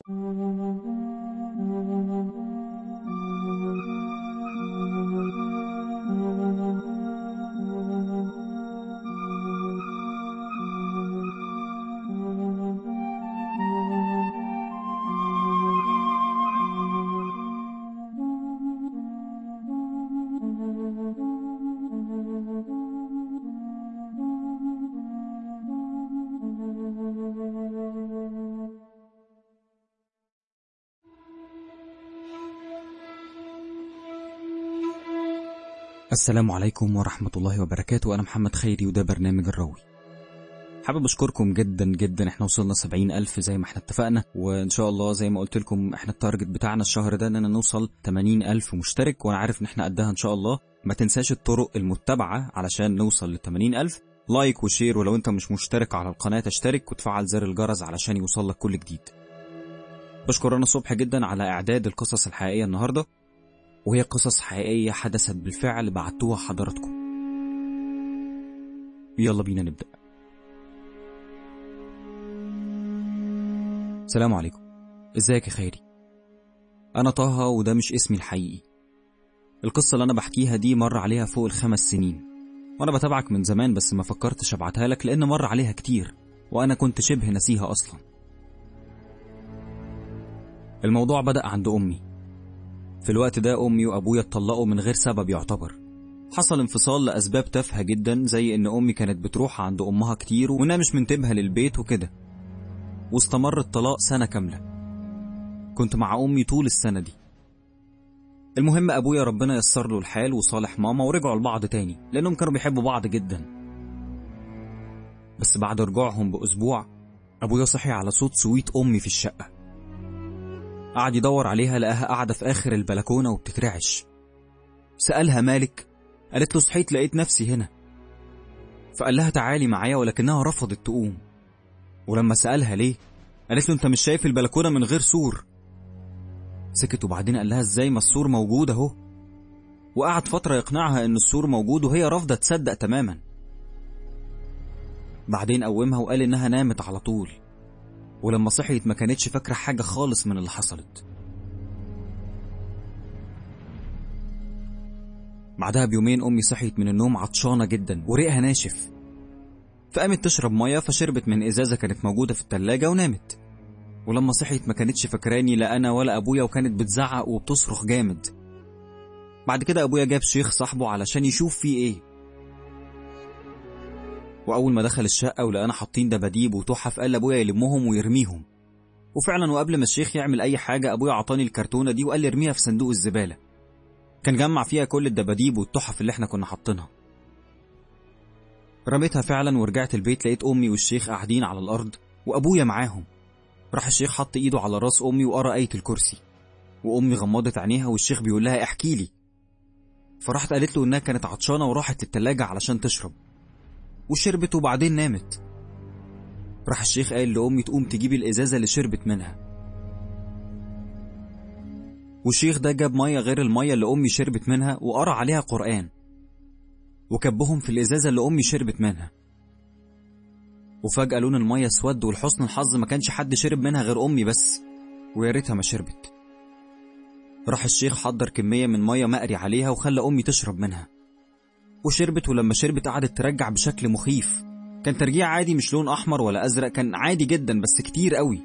السلام عليكم ورحمة الله وبركاته أنا محمد خيري وده برنامج الراوي حابب أشكركم جدا جدا احنا وصلنا سبعين ألف زي ما احنا اتفقنا وإن شاء الله زي ما قلت لكم احنا التارجت بتاعنا الشهر ده إننا نوصل 80 ألف مشترك وأنا عارف إن احنا قدها إن شاء الله ما تنساش الطرق المتبعة علشان نوصل ل 80 ألف لايك وشير ولو انت مش مشترك على القناة تشترك وتفعل زر الجرس علشان يوصل لك كل جديد بشكر أنا صبح جدا على إعداد القصص الحقيقية النهاردة وهي قصص حقيقية حدثت بالفعل بعتوها حضراتكم يلا بينا نبدأ السلام عليكم ازيك يا خيري أنا طه وده مش اسمي الحقيقي القصة اللي أنا بحكيها دي مر عليها فوق الخمس سنين وأنا بتابعك من زمان بس ما فكرتش أبعتها لك لأن مر عليها كتير وأنا كنت شبه نسيها أصلا الموضوع بدأ عند أمي في الوقت ده أمي وأبويا اتطلقوا من غير سبب يعتبر حصل انفصال لأسباب تافهة جدا زي إن أمي كانت بتروح عند أمها كتير وإنها مش منتبهة للبيت وكده واستمر الطلاق سنة كاملة كنت مع أمي طول السنة دي المهم أبويا ربنا يسر له الحال وصالح ماما ورجعوا لبعض تاني لأنهم كانوا بيحبوا بعض جدا بس بعد رجوعهم بأسبوع أبويا صحي على صوت سويت أمي في الشقة قعد يدور عليها لقاها قاعدة في آخر البلكونة وبتترعش سألها مالك قالت له صحيت لقيت نفسي هنا فقال لها تعالي معايا ولكنها رفضت تقوم ولما سألها ليه قالت له انت مش شايف البلكونة من غير سور سكت وبعدين قال لها ازاي ما السور موجود اهو وقعد فترة يقنعها ان السور موجود وهي رافضة تصدق تماما بعدين قومها وقال انها نامت على طول ولما صحيت ما كانتش فاكرة حاجة خالص من اللي حصلت بعدها بيومين أمي صحيت من النوم عطشانة جدا وريقها ناشف فقامت تشرب مية فشربت من إزازة كانت موجودة في التلاجة ونامت ولما صحيت ما كانتش فاكراني لا أنا ولا أبويا وكانت بتزعق وبتصرخ جامد بعد كده أبويا جاب شيخ صاحبه علشان يشوف فيه إيه وأول ما دخل الشقة ولقانا حاطين دباديب وتحف قال لأبويا يلمهم ويرميهم وفعلا وقبل ما الشيخ يعمل أي حاجة أبويا عطاني الكرتونة دي وقال لي ارميها في صندوق الزبالة كان جمع فيها كل الدباديب والتحف اللي احنا كنا حاطينها رميتها فعلا ورجعت البيت لقيت أمي والشيخ قاعدين على الأرض وأبويا معاهم راح الشيخ حط إيده على راس أمي وقرأ آية الكرسي وأمي غمضت عينيها والشيخ بيقول لها احكي لي فراحت قالت له إنها كانت عطشانة وراحت للتلاجة علشان تشرب وشربت وبعدين نامت راح الشيخ قال لأمي تقوم تجيب الإزازة اللي شربت منها والشيخ ده جاب مية غير المية اللي أمي شربت منها وقرأ عليها قرآن وكبهم في الإزازة اللي أمي شربت منها وفجأة لون المية اسود ولحسن الحظ ما كانش حد شرب منها غير أمي بس ويا ريتها ما شربت راح الشيخ حضر كمية من مية مقري عليها وخلى أمي تشرب منها وشربت ولما شربت قعدت ترجع بشكل مخيف كان ترجيع عادي مش لون أحمر ولا أزرق كان عادي جدا بس كتير قوي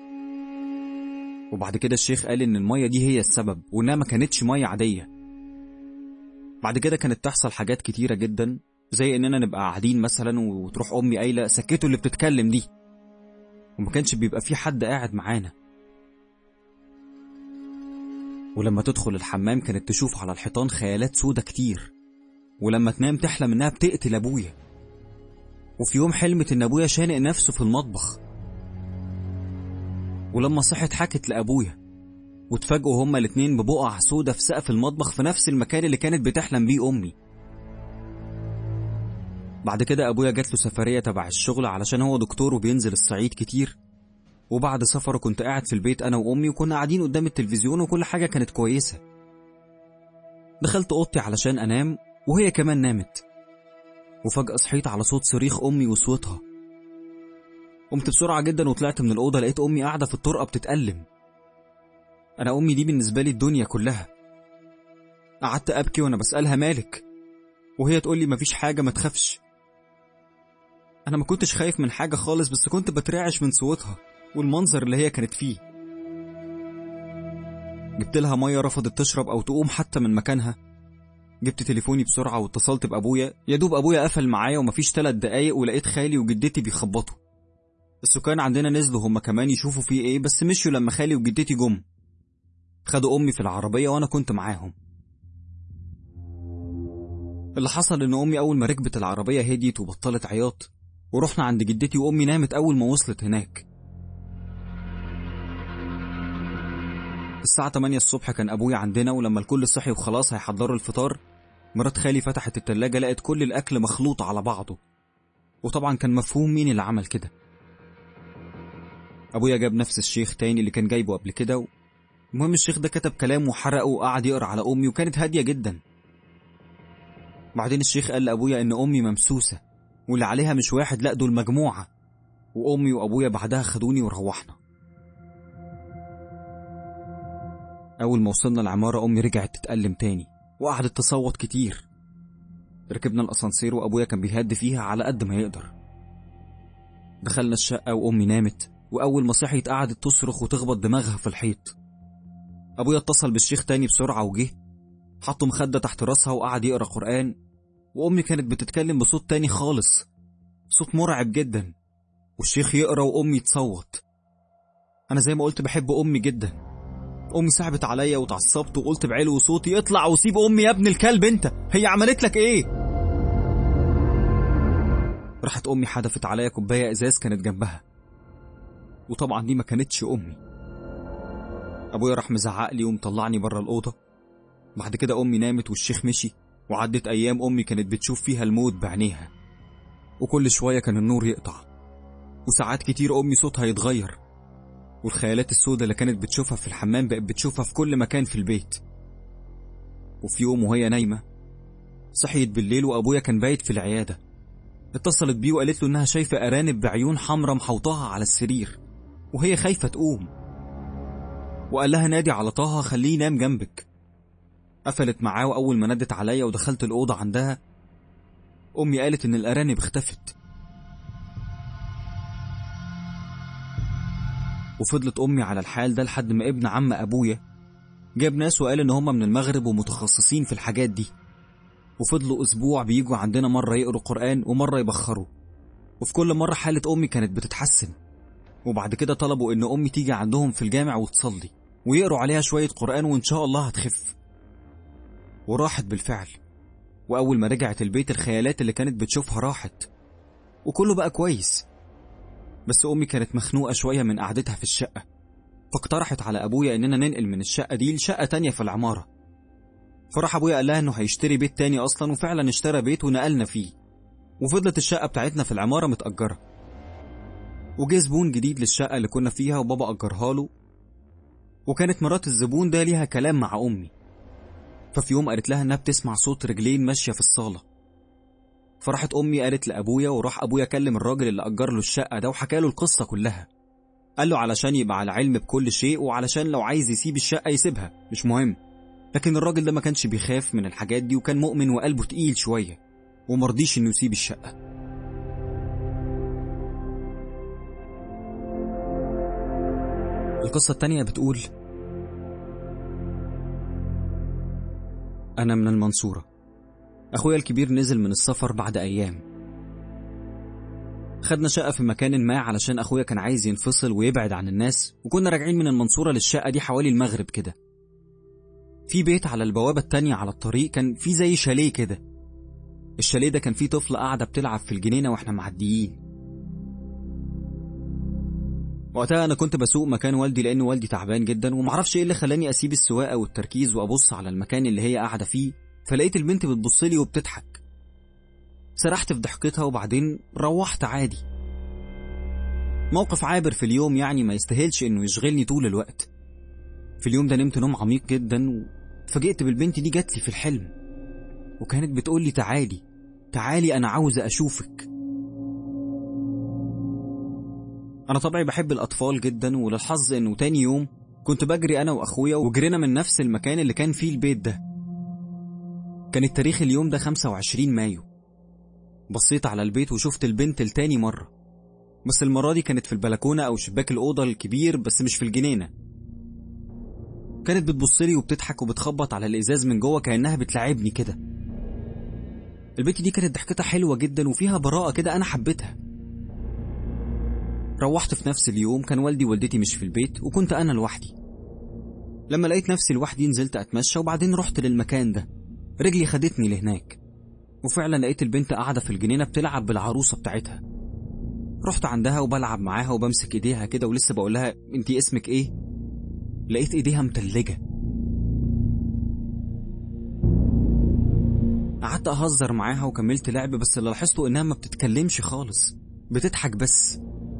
وبعد كده الشيخ قال إن المية دي هي السبب وإنها ما كانتش مية عادية بعد كده كانت تحصل حاجات كتيرة جدا زي إننا نبقى قاعدين مثلا وتروح أمي قايلة سكتوا اللي بتتكلم دي وما كانش بيبقى في حد قاعد معانا ولما تدخل الحمام كانت تشوف على الحيطان خيالات سودة كتير ولما تنام تحلم إنها بتقتل أبويا وفي يوم حلمت إن أبويا شانق نفسه في المطبخ ولما صحت حكت لأبويا واتفاجئوا هما الاتنين ببقع سودة في سقف المطبخ في نفس المكان اللي كانت بتحلم بيه أمي بعد كده أبويا جات له سفرية تبع الشغل علشان هو دكتور وبينزل الصعيد كتير وبعد سفره كنت قاعد في البيت أنا وأمي وكنا قاعدين قدام التلفزيون وكل حاجة كانت كويسة دخلت أوضتي علشان أنام وهي كمان نامت وفجأة صحيت على صوت صريخ أمي وصوتها قمت بسرعة جدا وطلعت من الأوضة لقيت أمي قاعدة في الطرقة بتتألم أنا أمي دي بالنسبة لي الدنيا كلها قعدت أبكي وأنا بسألها مالك وهي تقول لي مفيش حاجة ما تخافش أنا ما كنتش خايف من حاجة خالص بس كنت بترعش من صوتها والمنظر اللي هي كانت فيه جبت لها مية رفضت تشرب أو تقوم حتى من مكانها جبت تليفوني بسرعة واتصلت بأبويا يا دوب أبويا قفل معايا ومفيش تلات دقايق ولقيت خالي وجدتي بيخبطوا السكان عندنا نزلوا هما كمان يشوفوا فيه ايه بس مشيوا لما خالي وجدتي جم خدوا أمي في العربية وأنا كنت معاهم اللي حصل إن أمي أول ما ركبت العربية هديت وبطلت عياط ورحنا عند جدتي وأمي نامت أول ما وصلت هناك الساعة 8 الصبح كان أبويا عندنا ولما الكل صحي وخلاص هيحضروا الفطار مرات خالي فتحت التلاجة لقت كل الأكل مخلوط على بعضه وطبعا كان مفهوم مين اللي عمل كده أبويا جاب نفس الشيخ تاني اللي كان جايبه قبل كده و... المهم الشيخ ده كتب كلام وحرقه وقعد يقرا على أمي وكانت هادية جدا بعدين الشيخ قال لأبويا إن أمي ممسوسة واللي عليها مش واحد لأ دول مجموعة وأمي وأبويا بعدها خدوني وروحنا أول ما وصلنا العمارة أمي رجعت تتألم تاني وقعدت تصوت كتير ركبنا الأسانسير وأبويا كان بيهد فيها على قد ما يقدر دخلنا الشقة وأمي نامت وأول ما صحيت قعدت تصرخ وتخبط دماغها في الحيط أبويا اتصل بالشيخ تاني بسرعة وجه حط مخدة تحت راسها وقعد يقرأ قرآن وأمي كانت بتتكلم بصوت تاني خالص صوت مرعب جدا والشيخ يقرأ وأمي تصوت أنا زي ما قلت بحب أمي جدا امي صعبت عليا واتعصبت وقلت بعلو صوتي اطلع وسيب امي يا ابن الكلب انت هي عملت لك ايه راحت امي حدفت عليا كوبايه ازاز كانت جنبها وطبعا دي ما كانتش امي ابويا راح مزعق لي ومطلعني بره الاوضه بعد كده امي نامت والشيخ مشي وعدت ايام امي كانت بتشوف فيها الموت بعينيها وكل شويه كان النور يقطع وساعات كتير امي صوتها يتغير والخيالات السوداء اللي كانت بتشوفها في الحمام بقت بتشوفها في كل مكان في البيت وفي يوم وهي نايمة صحيت بالليل وأبويا كان بايت في العيادة اتصلت بيه وقالت له إنها شايفة أرانب بعيون حمرة محوطاها على السرير وهي خايفة تقوم وقال لها نادي على طه خليه ينام جنبك قفلت معاه وأول ما ندت عليا ودخلت الأوضة عندها أمي قالت إن الأرانب اختفت وفضلت أمي على الحال ده لحد ما ابن عم أبويا جاب ناس وقال إن هما من المغرب ومتخصصين في الحاجات دي وفضلوا أسبوع بيجوا عندنا مرة يقروا قرآن ومرة يبخروا وفي كل مرة حالة أمي كانت بتتحسن وبعد كده طلبوا إن أمي تيجي عندهم في الجامع وتصلي ويقروا عليها شوية قرآن وإن شاء الله هتخف وراحت بالفعل وأول ما رجعت البيت الخيالات اللي كانت بتشوفها راحت وكله بقى كويس بس أمي كانت مخنوقة شوية من قعدتها في الشقة فاقترحت على أبويا إننا ننقل من الشقة دي لشقة تانية في العمارة فراح أبويا قال لها إنه هيشتري بيت تاني أصلا وفعلا اشترى بيت ونقلنا فيه وفضلت الشقة بتاعتنا في العمارة متأجرة وجه زبون جديد للشقة اللي كنا فيها وبابا أجرها له وكانت مرات الزبون ده ليها كلام مع أمي ففي يوم قالت لها إنها بتسمع صوت رجلين ماشية في الصالة فراحت أمي قالت لأبويا وراح أبويا كلم الراجل اللي أجر له الشقة ده وحكى له القصة كلها قال له علشان يبقى على علم بكل شيء وعلشان لو عايز يسيب الشقة يسيبها مش مهم لكن الراجل ده ما كانش بيخاف من الحاجات دي وكان مؤمن وقلبه تقيل شوية ومرضيش إنه يسيب الشقة القصة التانية بتقول أنا من المنصورة أخويا الكبير نزل من السفر بعد أيام خدنا شقة في مكان ما علشان أخويا كان عايز ينفصل ويبعد عن الناس وكنا راجعين من المنصورة للشقة دي حوالي المغرب كده في بيت على البوابة التانية على الطريق كان في زي شاليه كده الشاليه ده كان فيه طفلة قاعدة بتلعب في الجنينة واحنا معديين وقتها أنا كنت بسوق مكان والدي لأن والدي تعبان جدا ومعرفش إيه اللي خلاني أسيب السواقة والتركيز وأبص على المكان اللي هي قاعدة فيه فلقيت البنت بتبصلي وبتضحك سرحت في ضحكتها وبعدين روحت عادي موقف عابر في اليوم يعني ما يستاهلش انه يشغلني طول الوقت في اليوم ده نمت نوم عميق جدا وفاجئت بالبنت دي جات لي في الحلم وكانت بتقول لي تعالي تعالي انا عاوزه اشوفك انا طبعي بحب الاطفال جدا وللحظ انه تاني يوم كنت بجري أنا وأخويا وجرينا من نفس المكان اللي كان فيه البيت ده كان التاريخ اليوم ده 25 مايو بصيت على البيت وشفت البنت لتاني مرة بس المرة دي كانت في البلكونة أو شباك الأوضة الكبير بس مش في الجنينة كانت بتبصلي وبتضحك وبتخبط على الإزاز من جوه كأنها بتلعبني كده البنت دي كانت ضحكتها حلوة جدا وفيها براءة كده أنا حبيتها روحت في نفس اليوم كان والدي ووالدتي مش في البيت وكنت أنا لوحدي لما لقيت نفسي لوحدي نزلت أتمشى وبعدين رحت للمكان ده رجلي خدتني لهناك وفعلا لقيت البنت قاعدة في الجنينة بتلعب بالعروسة بتاعتها رحت عندها وبلعب معاها وبمسك ايديها كده ولسه بقول لها انتي اسمك ايه لقيت ايديها متلجة قعدت اهزر معاها وكملت لعب بس اللي لاحظته انها ما بتتكلمش خالص بتضحك بس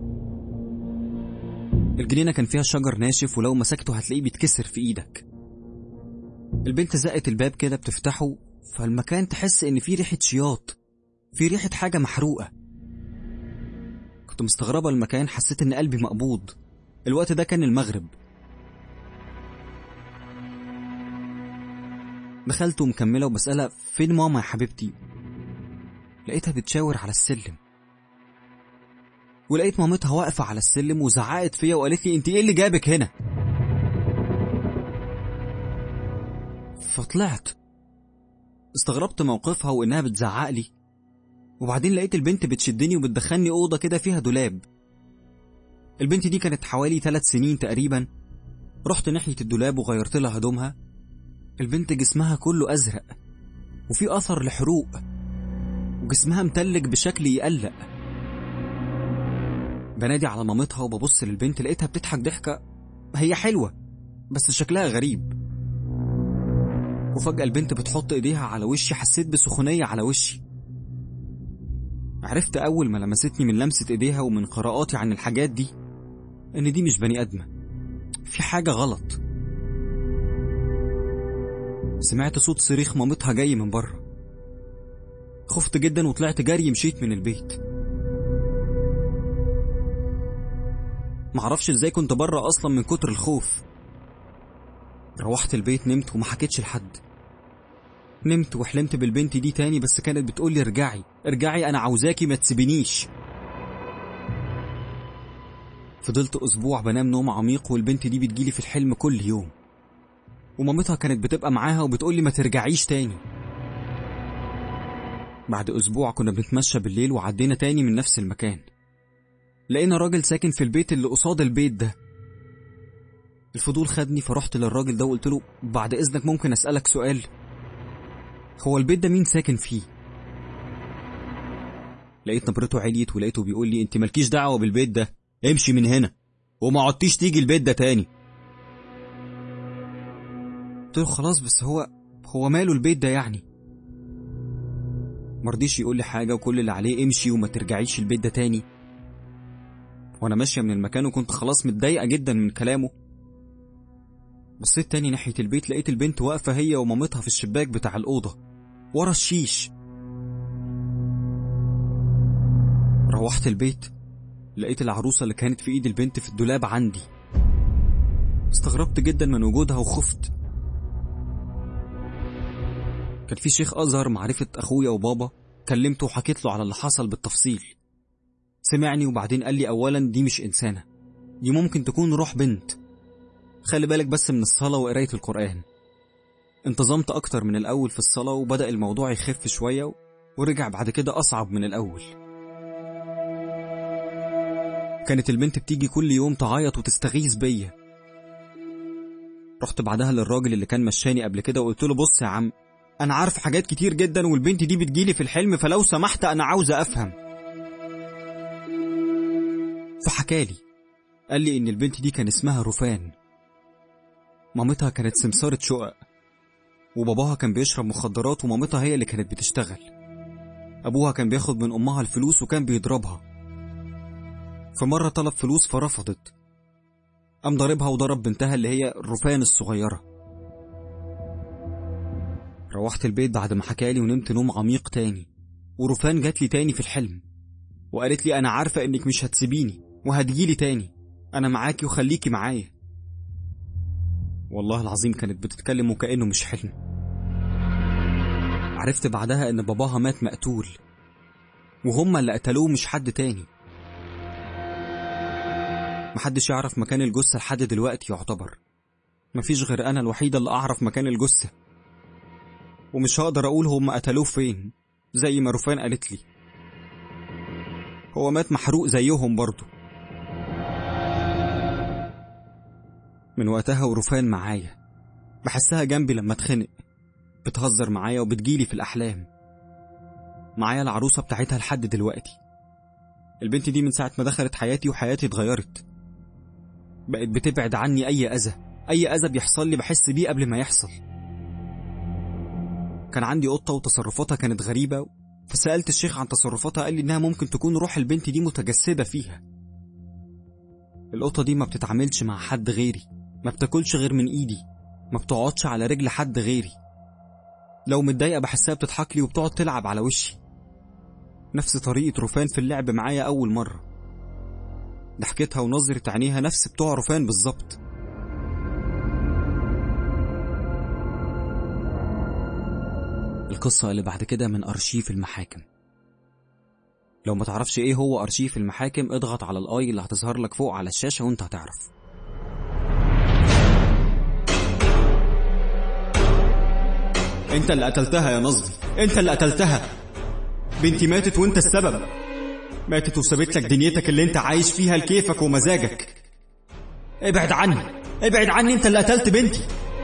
الجنينة كان فيها شجر ناشف ولو مسكته هتلاقيه بيتكسر في ايدك البنت زقت الباب كده بتفتحه فالمكان تحس ان فيه ريحة شياط في ريحة حاجة محروقة كنت مستغربة المكان حسيت ان قلبي مقبوض الوقت ده كان المغرب دخلت ومكملة وبسألها فين ماما يا حبيبتي لقيتها بتشاور على السلم ولقيت مامتها واقفة على السلم وزعقت فيا وقالت لي انت ايه اللي جابك هنا فطلعت استغربت موقفها وانها بتزعق لي وبعدين لقيت البنت بتشدني وبتدخلني أوضة كده فيها دولاب البنت دي كانت حوالي ثلاث سنين تقريبا رحت ناحية الدولاب وغيرت لها هدومها البنت جسمها كله أزرق وفي أثر لحروق وجسمها متلج بشكل يقلق بنادي على مامتها وببص للبنت لقيتها بتضحك ضحكة هي حلوة بس شكلها غريب وفجأة البنت بتحط ايديها على وشي حسيت بسخونية على وشي عرفت أول ما لمستني من لمسة إيديها ومن قراءاتي عن الحاجات دي إن دي مش بني آدمة في حاجة غلط سمعت صوت صريخ مامتها جاي من بره خفت جدا وطلعت جري مشيت من البيت معرفش ازاي كنت بره اصلا من كتر الخوف روحت البيت نمت وما حكيتش لحد نمت وحلمت بالبنت دي تاني بس كانت بتقولي ارجعي ارجعي انا عاوزاكي ما تسيبنيش فضلت اسبوع بنام نوم عميق والبنت دي بتجيلي في الحلم كل يوم ومامتها كانت بتبقى معاها وبتقولي ما ترجعيش تاني بعد اسبوع كنا بنتمشى بالليل وعدينا تاني من نفس المكان لقينا راجل ساكن في البيت اللي قصاد البيت ده الفضول خدني فرحت للراجل ده وقلت له بعد اذنك ممكن اسالك سؤال هو البيت ده مين ساكن فيه لقيت نبرته عليت ولقيته بيقول لي انت مالكيش دعوه بالبيت ده امشي من هنا وما عدتيش تيجي البيت ده تاني قلت له خلاص بس هو هو ماله البيت ده يعني مرضيش يقول لي حاجه وكل اللي عليه امشي وما ترجعيش البيت ده تاني وانا ماشيه من المكان وكنت خلاص متضايقه جدا من كلامه بصيت تاني ناحيه البيت لقيت البنت واقفه هي ومامتها في الشباك بتاع الاوضه ورا الشيش روحت البيت لقيت العروسه اللي كانت في ايد البنت في الدولاب عندي استغربت جدا من وجودها وخفت كان في شيخ ازهر معرفه اخويا وبابا كلمته وحكيت له على اللي حصل بالتفصيل سمعني وبعدين قال لي اولا دي مش انسانه دي ممكن تكون روح بنت خلي بالك بس من الصلاه وقرايه القران انتظمت اكتر من الاول في الصلاه وبدا الموضوع يخف شويه ورجع بعد كده اصعب من الاول كانت البنت بتيجي كل يوم تعيط وتستغيث بيا رحت بعدها للراجل اللي كان مشاني قبل كده وقلت له بص يا عم انا عارف حاجات كتير جدا والبنت دي بتجيلي في الحلم فلو سمحت انا عاوزه افهم فحكالي قال لي ان البنت دي كان اسمها رفان مامتها كانت سمسارة شقق وباباها كان بيشرب مخدرات ومامتها هي اللي كانت بتشتغل أبوها كان بياخد من أمها الفلوس وكان بيضربها في مرة طلب فلوس فرفضت قام ضاربها وضرب بنتها اللي هي الرفان الصغيرة روحت البيت بعد ما حكالي ونمت نوم عميق تاني ورفان جات لي تاني في الحلم وقالت لي أنا عارفة إنك مش هتسيبيني وهتجيلي تاني أنا معاكي وخليكي معايا والله العظيم كانت بتتكلم وكأنه مش حلم عرفت بعدها ان باباها مات مقتول وهما اللي قتلوه مش حد تاني محدش يعرف مكان الجثة لحد دلوقتي يعتبر مفيش غير أنا الوحيدة اللي أعرف مكان الجثة ومش هقدر أقول هما قتلوه فين زي ما روفان قالت لي هو مات محروق زيهم برضه من وقتها وروفان معايا بحسها جنبي لما اتخنق بتهزر معايا وبتجيلي في الأحلام معايا العروسة بتاعتها لحد دلوقتي البنت دي من ساعة ما دخلت حياتي وحياتي اتغيرت بقت بتبعد عني أي أذى أي أذى بيحصل لي بحس بيه قبل ما يحصل كان عندي قطة وتصرفاتها كانت غريبة فسألت الشيخ عن تصرفاتها قال لي إنها ممكن تكون روح البنت دي متجسدة فيها القطة دي ما بتتعاملش مع حد غيري ما بتاكلش غير من إيدي ما بتقعدش على رجل حد غيري لو متضايقة بحسها بتضحك لي وبتقعد تلعب على وشي نفس طريقة روفان في اللعب معايا أول مرة ضحكتها ونظرة عينيها نفس بتوع روفان بالظبط القصة اللي بعد كده من أرشيف المحاكم لو ما تعرفش ايه هو أرشيف المحاكم اضغط على الآي اللي هتظهر لك فوق على الشاشة وانت هتعرف انت اللي قتلتها يا نصبي انت اللي قتلتها بنتي ماتت وانت السبب ماتت وسابت لك دنيتك اللي انت عايش فيها لكيفك ومزاجك ابعد عني ابعد عني انت اللي قتلت بنتي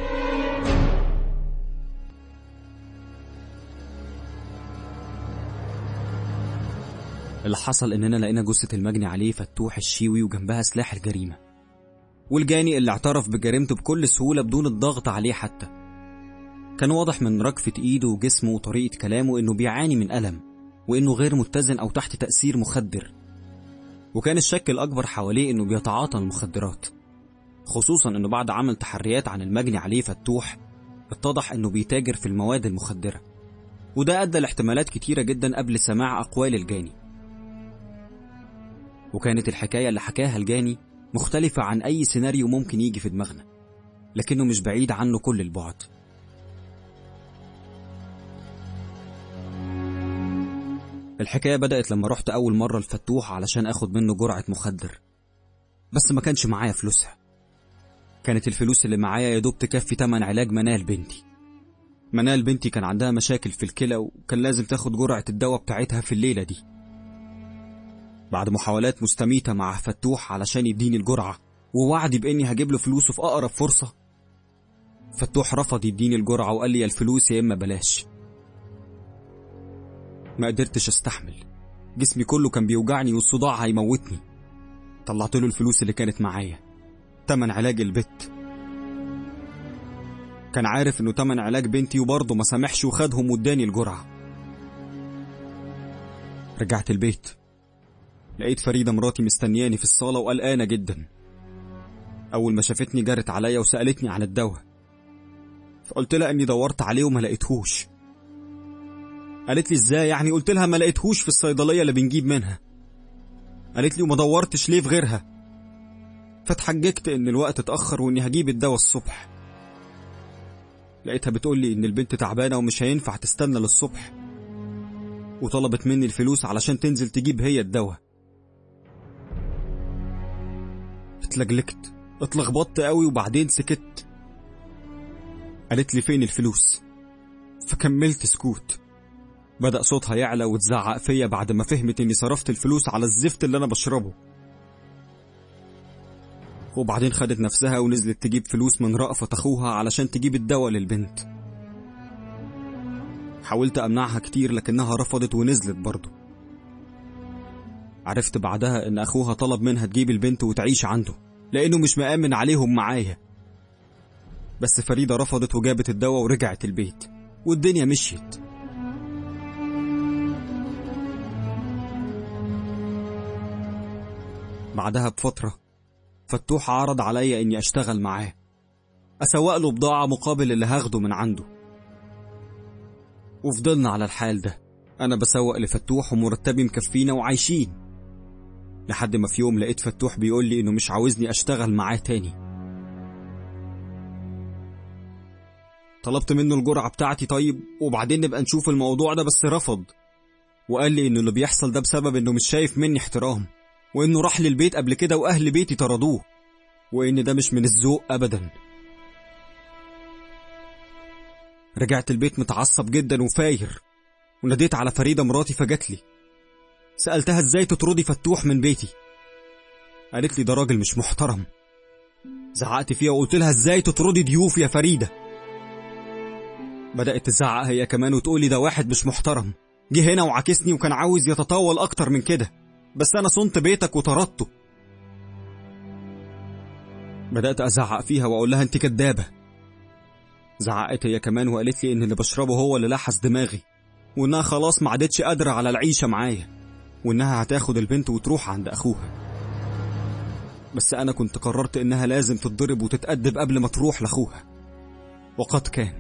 اللي حصل إننا لقينا جثة المجني عليه فتوح الشيوي وجنبها سلاح الجريمة والجاني اللي اعترف بجريمته بكل سهولة بدون الضغط عليه حتى كان واضح من رجفة إيده وجسمه وطريقة كلامه إنه بيعاني من ألم وإنه غير متزن أو تحت تأثير مخدر وكان الشك الأكبر حواليه إنه بيتعاطى المخدرات خصوصا إنه بعد عمل تحريات عن المجني عليه فتوح اتضح إنه بيتاجر في المواد المخدرة وده أدى لاحتمالات كتيرة جدا قبل سماع أقوال الجاني وكانت الحكاية اللي حكاها الجاني مختلفة عن أي سيناريو ممكن يجي في دماغنا لكنه مش بعيد عنه كل البعد الحكاية بدأت لما رحت أول مرة الفتوح علشان أخد منه جرعة مخدر بس ما كانش معايا فلوسها كانت الفلوس اللي معايا يا دوب تكفي تمن علاج منال بنتي منال بنتي كان عندها مشاكل في الكلى وكان لازم تاخد جرعة الدواء بتاعتها في الليلة دي بعد محاولات مستميتة مع فتوح علشان يديني الجرعة ووعدي بإني هجيب له فلوسه في أقرب فرصة فتوح رفض يديني الجرعة وقال لي يا الفلوس يا إما بلاش ما قدرتش استحمل جسمي كله كان بيوجعني والصداع هيموتني طلعت له الفلوس اللي كانت معايا تمن علاج البت كان عارف انه تمن علاج بنتي وبرضه ما سامحش وخدهم واداني الجرعة رجعت البيت لقيت فريدة مراتي مستنياني في الصالة وقلقانة جدا أول ما شافتني جرت عليا وسألتني عن الدواء فقلت لها إني دورت عليه وما لقيتهوش قالت لي ازاي يعني قلت لها ما لقيتهوش في الصيدلية اللي بنجيب منها قالت لي وما دورتش ليه في غيرها فاتحججت ان الوقت اتأخر واني هجيب الدواء الصبح لقيتها بتقول لي ان البنت تعبانة ومش هينفع تستنى للصبح وطلبت مني الفلوس علشان تنزل تجيب هي الدواء اتلجلجت اتلخبطت قوي وبعدين سكت قالت لي فين الفلوس فكملت سكوت بدأ صوتها يعلى وتزعق فيا بعد ما فهمت اني صرفت الفلوس على الزفت اللي انا بشربه وبعدين خدت نفسها ونزلت تجيب فلوس من رأفت اخوها علشان تجيب الدواء للبنت حاولت امنعها كتير لكنها رفضت ونزلت برضه عرفت بعدها ان اخوها طلب منها تجيب البنت وتعيش عنده لانه مش مآمن عليهم معايا بس فريدة رفضت وجابت الدواء ورجعت البيت والدنيا مشيت بعدها بفترة فتوح عرض عليا إني أشتغل معاه أسوق له بضاعة مقابل اللي هاخده من عنده وفضلنا على الحال ده أنا بسوق لفتوح ومرتبي مكفينا وعايشين لحد ما في يوم لقيت فتوح بيقول لي إنه مش عاوزني أشتغل معاه تاني طلبت منه الجرعة بتاعتي طيب وبعدين نبقى نشوف الموضوع ده بس رفض وقال لي إنه اللي بيحصل ده بسبب إنه مش شايف مني احترام وإنه راح للبيت قبل كده وأهل بيتي طردوه وإن ده مش من الذوق أبدا رجعت البيت متعصب جدا وفاير وناديت على فريدة مراتي فجت لي سألتها ازاي تطردي فتوح من بيتي قالت لي ده راجل مش محترم زعقت فيها وقلت لها ازاي تطردي ضيوف يا فريدة بدأت تزعق هي كمان وتقولي ده واحد مش محترم جه هنا وعاكسني وكان عاوز يتطاول أكتر من كده بس أنا صنت بيتك وطردته بدأت أزعق فيها وأقول لها أنت كدابة زعقت هي كمان وقالت لي إن اللي بشربه هو اللي لحس دماغي وإنها خلاص ما عادتش قادرة على العيشة معايا وإنها هتاخد البنت وتروح عند أخوها بس أنا كنت قررت إنها لازم تتضرب وتتأدب قبل ما تروح لأخوها وقد كان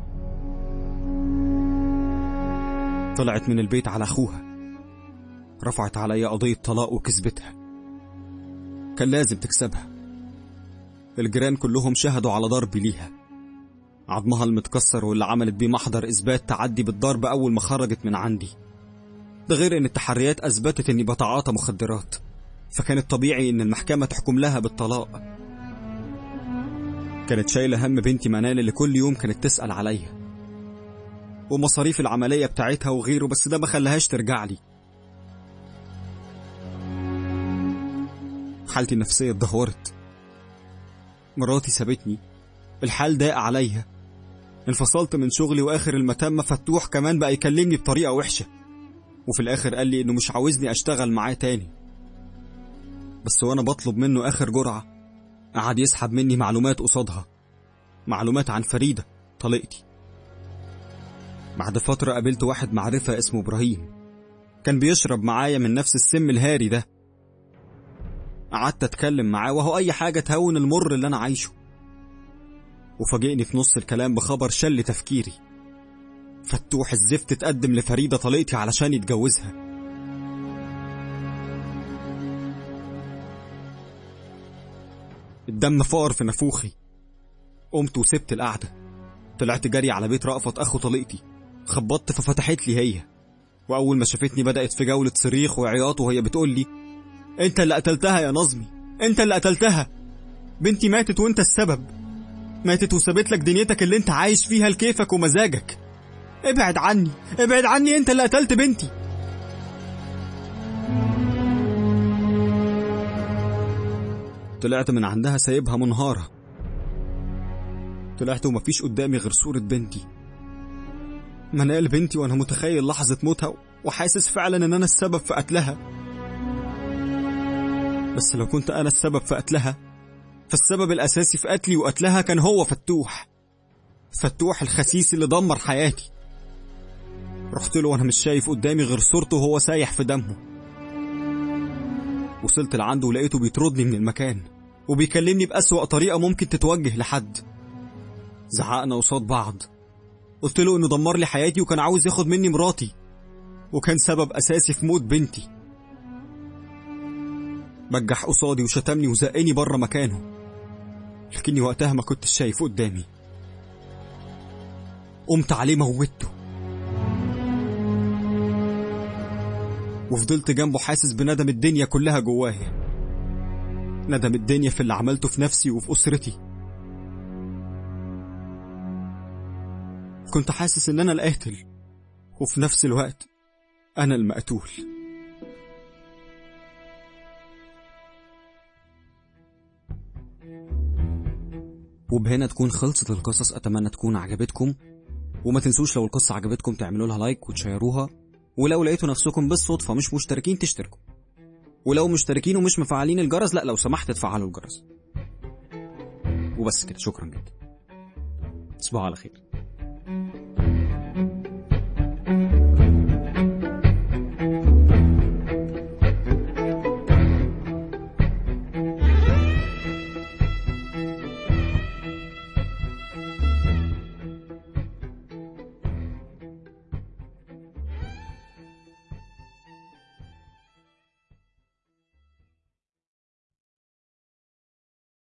طلعت من البيت على أخوها رفعت عليا قضية طلاق وكسبتها كان لازم تكسبها الجيران كلهم شهدوا على ضربي ليها عظمها المتكسر واللي عملت بيه محضر إثبات تعدي بالضرب أول ما خرجت من عندي ده غير إن التحريات أثبتت إني بتعاطى مخدرات فكان الطبيعي إن المحكمة تحكم لها بالطلاق كانت شايلة هم بنتي منال اللي كل يوم كانت تسأل عليا ومصاريف العملية بتاعتها وغيره بس ده ما خلاهاش ترجع لي حالتي النفسية اتدهورت مراتي سابتني الحال ضاق عليا انفصلت من شغلي واخر المتام مفتوح كمان بقى يكلمني بطريقة وحشة وفي الاخر قال لي انه مش عاوزني اشتغل معاه تاني بس وانا بطلب منه اخر جرعة قعد يسحب مني معلومات قصادها معلومات عن فريدة طليقتي بعد فترة قابلت واحد معرفة اسمه إبراهيم كان بيشرب معايا من نفس السم الهاري ده قعدت أتكلم معاه وهو أي حاجة تهون المر اللي أنا عايشه وفاجئني في نص الكلام بخبر شل تفكيري فتوح الزفت اتقدم لفريدة طليقتي علشان يتجوزها الدم فار في نافوخي قمت وسبت القعدة طلعت جري على بيت رأفت أخو طليقتي خبطت ففتحت لي هي وأول ما شافتني بدأت في جولة صريخ وعياط وهي بتقول لي أنت اللي قتلتها يا نظمي أنت اللي قتلتها بنتي ماتت وأنت السبب ماتت وسابت لك دنيتك اللي أنت عايش فيها لكيفك ومزاجك ابعد عني ابعد عني أنت اللي قتلت بنتي طلعت من عندها سايبها منهارة طلعت ومفيش قدامي غير صورة بنتي منال بنتي وانا متخيل لحظة موتها وحاسس فعلا ان انا السبب في قتلها بس لو كنت انا السبب في قتلها فالسبب الاساسي في قتلي وقتلها كان هو فتوح فتوح الخسيس اللي دمر حياتي رحت له وانا مش شايف قدامي غير صورته وهو سايح في دمه وصلت لعنده ولقيته بيطردني من المكان وبيكلمني بأسوأ طريقة ممكن تتوجه لحد زعقنا قصاد بعض قلت له انه دمر لي حياتي وكان عاوز ياخد مني مراتي وكان سبب اساسي في موت بنتي بجح قصادي وشتمني وزقني بره مكانه لكني وقتها ما كنتش شايفه قدامي قمت عليه موته وفضلت جنبه حاسس بندم الدنيا كلها جوايا ندم الدنيا في اللي عملته في نفسي وفي أسرتي كنت حاسس إن أنا القاتل وفي نفس الوقت أنا المقتول وبهنا تكون خلصت القصص أتمنى تكون عجبتكم وما تنسوش لو القصة عجبتكم تعملوا لها لايك وتشيروها ولو لقيتوا نفسكم بالصدفة مش مشتركين تشتركوا ولو مشتركين ومش مفعلين الجرس لا لو سمحت تفعلوا الجرس وبس كده شكرا جدا تصبحوا على خير